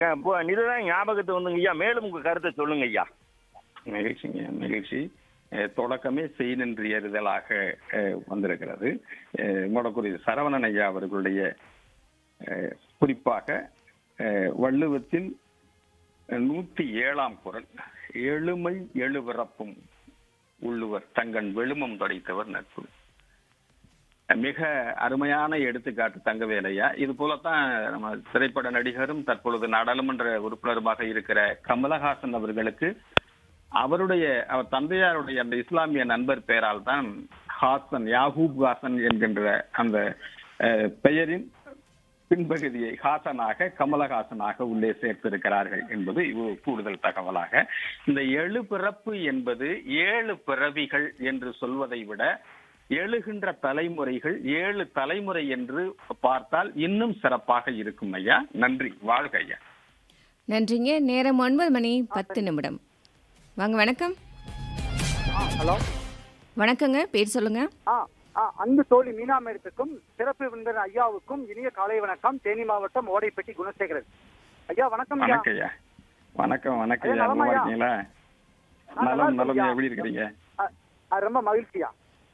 இப்போ இதுதான் ஞாபகத்து வந்துங்க ஐயா மேலும் உங்க கருத்தை சொல்லுங்க ஐயா மகிழ்ச்சிங்க மகிழ்ச்சி அஹ், தொடக்கமே செய் நின்று ஏறுதலாக அஹ், வந்திருக்கிறது அஹ், மூடக்குடி சரவணன் ஐயா அவர்களுடைய அஹ், குறிப்பாக அஹ், வள்ளுவத்தின் நூத்தி ஏழாம் குரல் எழுமை எழுபிறப்பும் உள்ளுவர் தங்கன் வெளுமம் தொடைத்தவர் நட்பு மிக அருமையான எடுத்துக்காட்டு தங்கவேலையா இது போலத்தான் நம்ம திரைப்பட நடிகரும் தற்பொழுது நாடாளுமன்ற உறுப்பினருமாக இருக்கிற கமலஹாசன் அவர்களுக்கு அவருடைய அவர் தந்தையாருடைய அந்த இஸ்லாமிய நண்பர் பெயரால் தான் ஹாசன் யாகூப் ஹாசன் என்கின்ற அந்த அஹ், பெயரின் பின்பகுதியை ஹாசனாக கமலஹாசனாக உள்ளே சேர்த்திருக்கிறார்கள் என்பது இது கூடுதல் தகவலாக இந்த எழு பிறப்பு என்பது ஏழு பிறவிகள் என்று சொல்வதை விட எழுகின்ற தலைமுறைகள் ஏழு தலைமுறை என்று பார்த்தால் இன்னும் சிறப்பாக இருக்கும் ஐயா நன்றி வாழ்க ஐயா நன்றிங்க நேரம் ஒன்பது மணி பத்து நிமிடம் வாங்க வணக்கம் ஆ ஹலோ வணக்கங்க பேர் சொல்லுங்க ஆ ஆ அன்பு தோழி மீனா மேடத்துக்கும் சிறப்பு விருந்தினர் ஐயாவுக்கும் இனிய காலை வணக்கம் தேனி மாவட்டம் ஓடைப்பட்டி குணசேகரன் ஐயா வணக்கம் ஐயா வணக்கம் ஐயா வணக்கம் வணக்கம் ஐயா, ஐயா நலமா நல்லா ஐயா? இருக்கீங்களா நான் நல்லா நலம் நலம் இருக்கேன் எப்படி இருக்கிறீங்க ஆ, ஆ, ரொம்ப மகிழ்ச்சியா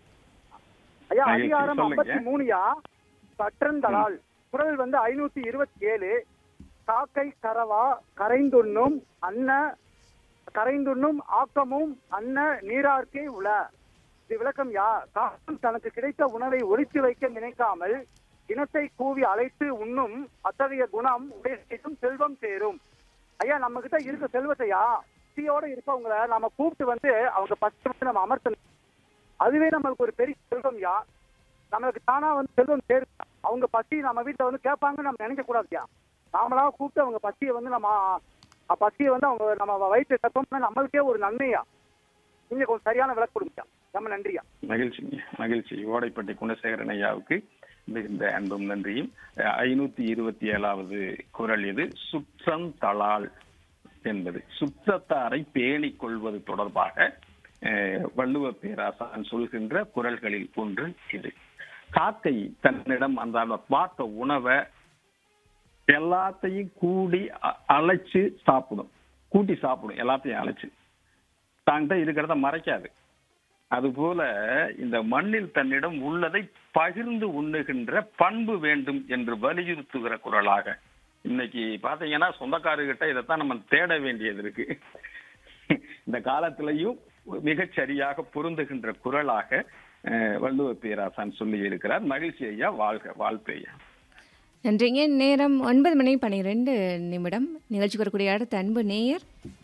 ஐயா மகிழ்ச்சி, அதிகாரம் சொல்லுங்க. ஐம்பத்தி மூணுயா கற்றந்தலால் குரல் வந்து ஐநூத்தி இருபத்தி ஏழு காக்கை கரவா கரைந்துண்ணும் அன்ன கரைந்துண்ணும் ஆக்கமும் அன்ன நீரார்க்கே உள இது விளக்கம் யா காகம் தனக்கு கிடைத்த உணவை ஒழித்து வைக்க நினைக்காமல் இனத்தை கூவி அழைத்து உண்ணும் அத்தகைய குணம் உடையதும் செல்வம் சேரும் ஐயா நம்ம கிட்ட இருக்க செல்வத்தையா பசியோட இருக்கவங்கள நம்ம கூப்பிட்டு வந்து அவங்க பசி வந்து நம்ம அமர்த்தணும் அதுவே நம்மளுக்கு ஒரு பெரிய செல்வம் யா நம்மளுக்கு தானா வந்து செல்வம் சேரும் அவங்க பசி நம்ம வீட்டுல வந்து கேட்பாங்கன்னு நம்ம நினைக்க கூடாதுயா நாமளா கூப்பிட்டு அவங்க பசியை வந்து நம்ம அ, பசியை வந்து அவங்க நம்ம வயிற்று கட்டோம்னா நம்மளுக்கே ஒரு நன்மையா நீங்க கொஞ்சம் சரியான விளக்கு கொடுங்கய்யா ரொம்ப நன்றியா மகிழ்ச்சிங்க மகிழ்ச்சி ஓடைப்பட்டி குணசேகரன் ஐயாவுக்கு மிகுந்த அன்பும் நன்றியும் ஐநூத்தி இருபத்தி ஏழாவது குரல் இது சுற்றம் தளால் என்பது சுற்றத்தாரை பேணிக் கொள்வது தொடர்பாக அஹ், வள்ளுவ பேராசான் சொல்கின்ற குரல்களில் ஒன்று இது காக்கை தன்னிடம் அந்த அந்த பார்த்த உணவை எல்லாத்தையும் கூடி அ- அழைச்சு சாப்பிடும் கூட்டி சாப்பிடும் எல்லாத்தையும் அழைச்சு தான்கிட்ட இருக்கிறத மறைக்காது அதுபோல இந்த மண்ணில் தன்னிடம் உள்ளதை பகிர்ந்து உண்ணுகின்ற பண்பு வேண்டும் என்று வலியுறுத்துகிற குரலாக இன்னைக்கு பாத்தீங்கன்னா சொந்தக்காரர்கிட்ட இதைத்தான் நம்ம தேட வேண்டியது இருக்கு இந்த காலத்திலையும் மிகச் சரியாக பொருந்துகின்ற குரலாக அஹ், வள்ளுவ பேராசான் சொல்லி இருக்கிறார் மகிழ்ச்சி ஐயா வாழ்க வாழ்த்து ஐயா நன்றிங்க நேரம் ஒன்பது மணி பன்னிரெண்டு நிமிடம் நிகழ்ச்சி வரக்கூடிய அடுத்த அன்பு நேயர்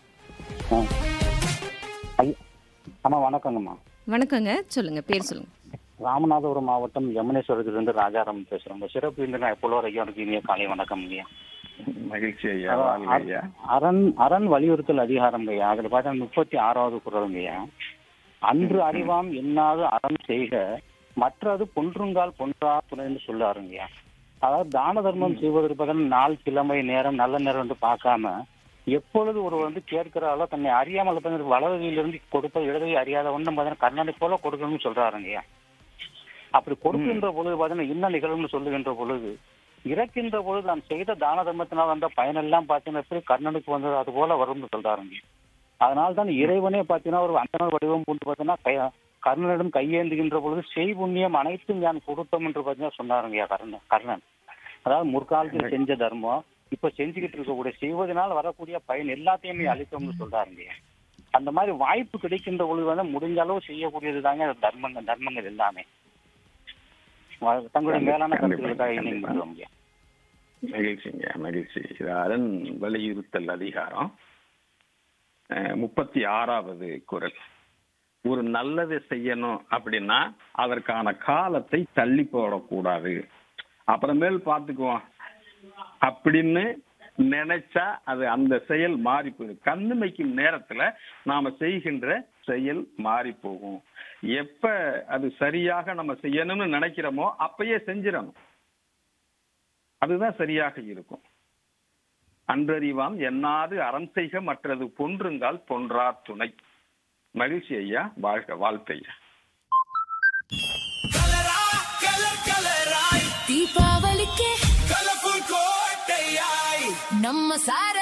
ஐயா அம்மா வணக்கங்கம்மா வணக்கங்க சொல்லுங்க பேர் சொல்லுங்க ராமநாதபுரம் மாவட்டம் யமுனேஸ்வரத்திலிருந்து ராஜாராம் பேசுறேங்க சிறப்பு விருந்தினர் எப்பொழுது ஐயாவுக்கு இனிய காலை வணக்கம் ஐயா மகிழ்ச்சி ஐயா வாழ்க ஐயா அரண் அரண் வலியுறுத்தல் அதிகாரம் ஐயா அதுல பார்த்தா முப்பத்தி ஆறாவது குரலுங்க ஐயா அன்று அறிவாம் என்னாது அறம் செய்க மற்றது பொன்றுங்கால் பொன்றா துணைன்னு சொல்லாருங்க ஐயா அதாவது தான தர்மம் செய்வதற்கு பதில் நாள் கிழமை நேரம் நல்ல நேரம் வந்து பார்க்காம எப்பொழுது ஒரு வந்து கேட்கிறாளோ தன்னை அறியாமல் வந்து வலதுகையிலிருந்து கொடுப்பது இடதுகை அறியாத ஒன்றும் பார்த்தீங்கன்னா கண்ணனை போல கொடுக்கணும்னு சொல்றாருங்க ஐயா அப்படி கொடுக்கின்ற பொழுது பார்த்தீங்கன்னா என்ன நிகழும்னு சொல்லுகின்ற பொழுது இறக்கின்ற பொழுது நான் செய்த தான தர்மத்தினால் வந்த பயனெல்லாம் பார்த்தீங்கன்னா எப்படி கர்ணனுக்கு வந்தது அது போல வரும்னு சொல்றாருங்க அதனால தான் இறைவனே பார்த்தீங்கன்னா ஒரு அந்தனர் வடிவம் கொண்டு பார்த்தீங்கன்னா கை- கர்ணனிடம் கையேந்துகின்ற பொழுது செய் புண்ணியம் அனைத்தும் நான் கொடுத்தோம் என்று பார்த்தீங்கன்னா சொன்னாருங்க கர்ணன் கர்ணன் அதாவது முற்காலத்தில் செஞ்ச தர்மம் இப்ப செஞ்சுக்கிட்டு இருக்கக்கூடிய செய்வதனால் வரக்கூடிய பயன் எல்லாத்தையுமே அளித்தோம்னு சொல்றாருங்க அந்த மாதிரி வாய்ப்பு கிடைக்கின்ற பொழுது வந்து முடிஞ்ச அளவு செய்யக்கூடியது தாங்க தர்மங்கள் தர்மங்கள் எல்லாமே வ- தங்களுடைய மேலான கருத்துக்களுக்காக கண்டிப்பா. இணைந்து கொள்வோம் மகிழ்ச்சிங்க மகிழ்ச்சி இது அரண் வலியுறுத்தல் அதிகாரம் அஹ், முப்பத்தி ஆறாவது குரல் ஒரு நல்லதை செய்யணும் அப்படின்னா அதற்கான காலத்தை தள்ளி போடக்கூடாது அப்புறமேல் பார்த்துக்குவோம் அப்படின்னு நினைச்சா அது அந்த செயல் மாறி போயிடும் கண்ணுமைக்கும் நேரத்துல நாம செய்கின்ற செயல் மாறி போகும் எப்ப அது சரியாக நம்ம செய்யணும்னு நினைக்கிறோமோ அப்பயே செஞ்சிடணும் அதுதான் சரியாக இருக்கும் அன்றறிவாம் எண்ணாது அறம் செய்க மற்றது பொன்றுங்கால் பொன்றார் துணை மகிழ்ச்சி ஐயா வாழ்க வாழ்த்து ஐயா தீபாவளிக்கு கலர்ஃபுல் கோட்டையாய் நம்ம சார